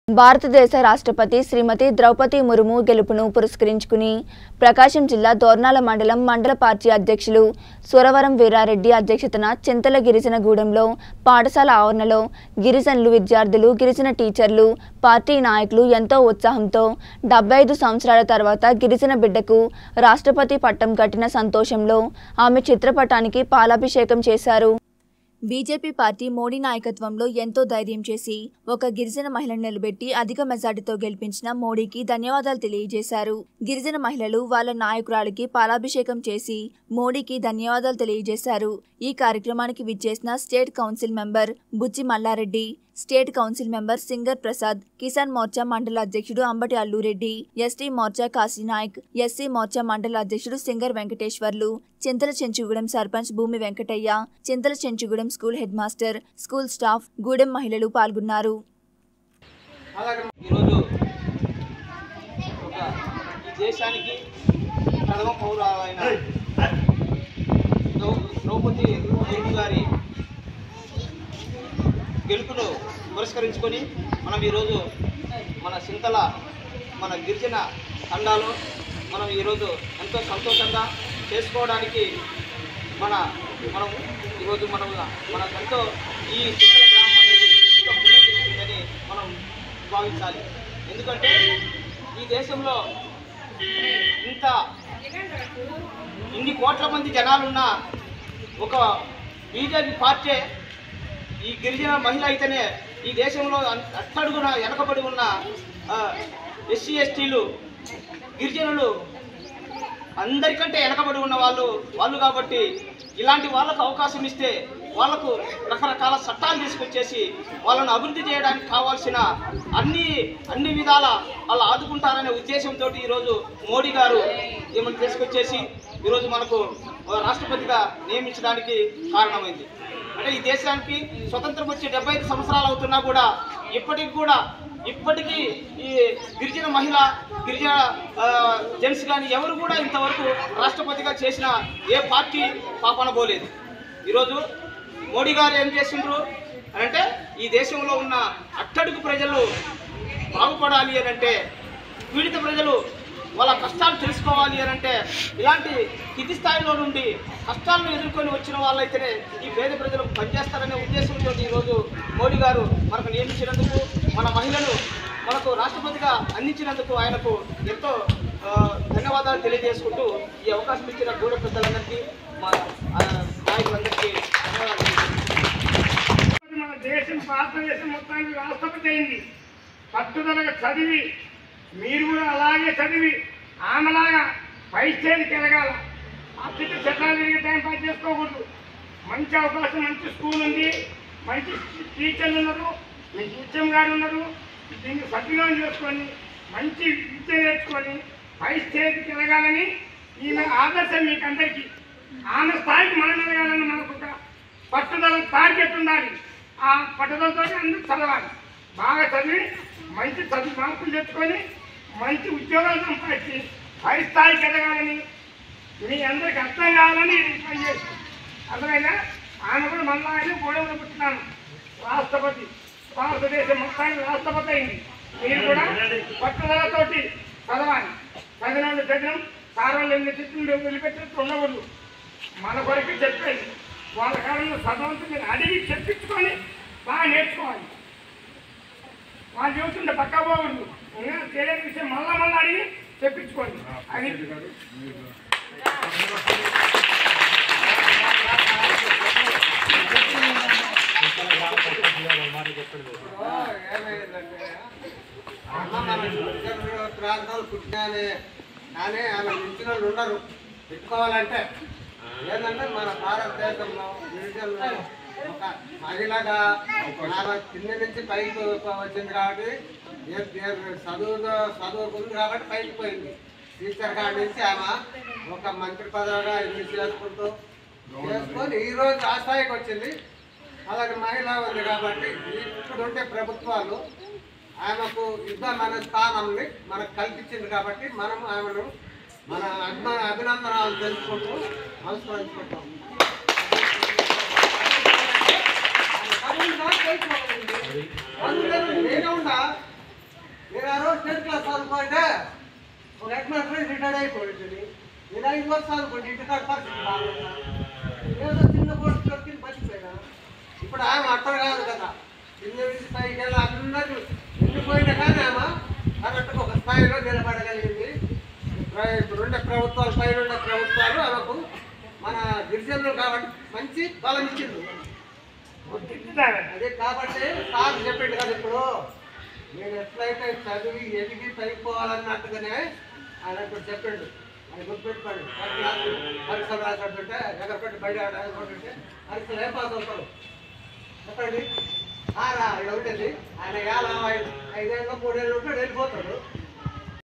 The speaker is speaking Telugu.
భారతదేశ రాష్ట్రపతి శ్రీమతి ద్రౌపది ముర్ము గెలుపును పురస్కరించుకుని ప్రకాశం జిల్లా దోర్నాల మండలం మండల పార్టీ అధ్యక్షులు సురవరం వీరారెడ్డి అధ్యక్షతన చింతల గిరిజన గూడెంలో పాఠశాల ఆవరణలో గిరిజనులు విద్యార్థులు గిరిజన టీచర్లు పార్టీ నాయకులు ఎంతో ఉత్సాహంతో డెబ్బై ఐదు సంవత్సరాల తర్వాత గిరిజన బిడ్డకు రాష్ట్రపతి పట్టం కట్టిన సంతోషంలో ఆమె చిత్రపటానికి పాలాభిషేకం చేశారు బీజేపీ పార్టీ మోడీ నాయకత్వంలో ఎంతో ధైర్యం చేసి ఒక గిరిజన మహిళను నిలబెట్టి అధిక మెజార్టీతో గెలిపించిన మోడీకి ధన్యవాదాలు తెలియజేశారు గిరిజన మహిళలు వాళ్ళ నాయకురాలికి పాలాభిషేకం చేసి మోడీకి ధన్యవాదాలు తెలియజేశారు ఈ కార్యక్రమానికి విచ్చేసిన state council member Buchi Mallareddy state council member singer Prasad Kisan Morcha మండల అధ్యక్షుడు అంబటి అల్లురెడ్డి ఎస్టీ మోర్చా కాశీనాయక్ ఎస్సీ మోర్చా మండల అధ్యక్షుడు singer Venkateswarlu Chinthala Chenchugudem sarpanch Bhoomi Venkataiah Chinthala Chenchugudem school head master school staff గూడెం మహిళలు పాల్గొన్నారు అలాగే ఈరోజు ఒక ఈ దేశానికి ప్రథమ పౌరాలైన ద్రౌ- ద్రౌపది ముర్ము గారి గెలుపును పురస్కరించుకొని మనం ఈరోజు మన సింతల మన గిరిజన తండాలో మనం ఈరోజు ఎంతో సంతోషంగా చేసుకోవడానికి మన మనం ఈరోజు మనం మనకెంతో ఈ సింతల గ్రామం అనేది ఎంతో పుణ్యం చేస్తుందని మనం భావించాలి ఎందుకంటే ఈ దేశంలో ఇంత ఇన్ని కోట్ల మంది జనాలున్న ఒక బీజేపీ పార్టీ ఈ గిరిజన మహిళ అయితేనే ఈ దేశంలో అన్- అట్టడుగున వెనకబడి ఉన్న ఎస్సీ ఎస్టీలు గిరిజనులు అందరికంటే వెనకబడి ఉన్న వాళ్ళు వాళ్ళు కాబట్టి ఇలాంటి వాళ్ళకు అవకాశం ఇస్తే వాళ్ళకు రకరకాల చట్టాలు తీసుకొచ్చేసి వాళ్ళను అభివృద్ధి చేయడానికి కావాల్సిన అన్ని అన్ని విధాల వాళ్ళు ఆదుకుంటారనే ఉద్దేశంతో ఈరోజు మోడీ గారు ఏమని తీసుకొచ్చేసి ఈరోజు మనకు రాష్ట్రపతిగా నియమించడానికి కారణమైంది అంటే ఈ దేశానికి స్వతంత్రం వచ్చి డెబ్బై ఐదు సంవత్సరాలు అవుతున్నా కూడా ఇప్పటికి కూడా ఇప్పటికీ ఈ గిరిజన మహిళ గిరిజన ఆ, జెంట్స్ కానీ ఎవరు కూడా ఇంతవరకు రాష్ట్రపతిగా చేసిన ఏ పార్టీ పాపన పోలేదు ఈరోజు మోడీ గారు ఏం చేసిండ్రు అని అంటే ఈ దేశంలో ఉన్న అట్టడుగు ప్రజలు బాగుపడాలి అని అంటే పీడిత ప్రజలు వాళ్ళ కష్టాలు తెలుసుకోవాలి అని అంటే ఇలాంటి కింది స్థాయిలో నుండి కష్టాలను ఎదుర్కొని వచ్చిన వాళ్ళైతేనే ఈ పేద ప్రజలకు పనిచేస్తారనే ఉద్దేశంతో ఈరోజు మోడీ గారు మనకు నియమించినందుకు మన మహిళను మనకు రాష్ట్రపతిగా అందించినందుకు ఆయనకు ఎంతో ఆ, ధన్యవాదాలు తెలియజేసుకుంటూ ఈ అవకాశం ఇచ్చిన గూడ పెద్దలందరికీ మా ఆ, నాయకులందరికీ ధన్యవాదాలు మన దేశం భారతదేశం మొత్తానికి రాష్ట్రపతి అయింది పట్టుదలగా చదివి మీరు కూడా అలాగే చదివి ఆమెలాగా పై స్టేజ్కి ఎదగాల అతిథి చట్టాలు తిరిగి టైం పాస్ చేసుకోకూడదు మంచి అవకాశం మంచి స్కూల్ ఉంది మంచి టీచర్లు ఉన్నారు మీ టీచర్ గారు ఉన్నారు దీన్ని సద్వినియోగం చేసుకొని మంచి విద్య నేర్చుకొని పై స్టేజ్కి ఎదగాలని ఈమె ఆదర్శం మీకు అందరికీ ఆమె స్థాయికి మనం ఎదగాలని మనకు ఒక పట్టుదల టార్గెట్ ఉండాలి ఆ పట్టుదలతో అందరూ చదవాలి బాగా చదివి మంచి చదువు మార్కులు తెచ్చుకొని మంచి ఉద్యోగాలు సంపాదించి పై స్థాయికి ఎదగాలని మీ అందరికి అర్థం కావాలని ఇది పనిచేస్తాను అర్థమైనా ఆమె కూడా మళ్ళా ఆయన గోడవలు పుట్టినాను రాష్ట్రపతి భారతదేశం మొత్తానికి రాష్ట్రపతి అయింది మీరు కూడా పట్టుదలతోటి చదవాలి చదివిన చదివం సార్ వాళ్ళు ఎన్ని చెప్పిండు వదిలిపెట్టినట్టు ఉండకూడదు మన కొరకు చెప్పేది వాళ్ళ కాలంలో చదవంతో మీరు అడిగి చెప్పించుకొని బాగా నేర్చుకోవాలి వాళ్ళు చూస్తుంటే పక్క పోకూడదు ఇంకా తెలియని విషయం మళ్ళా మళ్ళీ అడిగి చెప్పించుకోండి అది అమ్మ మన ఇతర ప్రాంతాలు పుట్టినానే కానీ ఆమె మించిన వాళ్ళు ఉండరు పెట్టుకోవాలంటే ఏంటంటే మన భారతదేశంలో గిరిజనులు ఒక మహిళగా ఆమె కింద నుంచి పైకి వచ్చింది కాబట్టి ఏ- ఏ- చదువులో చదువుకుంది కాబట్టి పైకి పోయింది టీచర్ కాడి నుంచి ఆమె ఒక మంత్రి పదవిగా ఇది చేసుకుంటూ చేసుకొని ఈ రోజు ఆ స్థాయికి వచ్చింది అలాగే మహిళ ఉంది కాబట్టి ఇప్పుడు ఉండే ప్రభుత్వాలు ఆమెకు యుద్ధమైన స్థానాన్ని మనకు కల్పించింది కాబట్టి మనం ఆమెను మన అభిమ అభినందనాలు తెలుసుకుంటూ నమస్కరించుకుంటాం అందులో నేనే ఉండా నేను రోజు టెన్త్ క్లాస్ చదువుకుంటే ఒక హెడ్ మాస్టర్ రిటైర్డ్ అయిపోయింది నేను ఐదు వర్షాలు చదువుకుంటే ఇంటికాడ పరిస్థితి బాగుందా ఏదో చిన్న కోర్సు దొరికింది బతికిపోయినా ఇప్పుడు ఆమె అర్థం కాదు కదా చిన్న నుంచి స్థాయికి వెళ్ళి అందరూ వెళ్ళిపోయినా కానీ ఆమె కరెక్ట్గా ఒక స్థాయిలో నిలబడగలిగింది ప్ర- ఇప్పుడు ఉండే ప్రభుత్వాలు పైన ఉండే ప్రభుత్వాలు ఆమెకు మన గిరిజనులు కాబట్టి మంచి బలం ఇచ్చింది గుర్తించుతారు అదే కాబట్టి సార్ చెప్పిండు కదా ఇప్పుడు నేను ఎట్లయితే చదివి ఎదిగి చదువుకోవాలన్నట్టుగానే ఆయన ఇప్పుడు చెప్పిండు ఆయన గుర్తుపెట్టుకోండి పది క్లాసులు పరీక్షలు రాసినట్టుంటే ఎగరపెట్టి బయట ఆడుకుంటుంటే పరీక్షలు ఏం పాస్ అవుతారు చెప్పండి ఆరా ఇక్కడ ఉంటుంది ఆయన ఏళ్ళ ఐదు ఐదేళ్ళు మూడేళ్ళు ఉంటాడు వెళ్ళిపోతాడు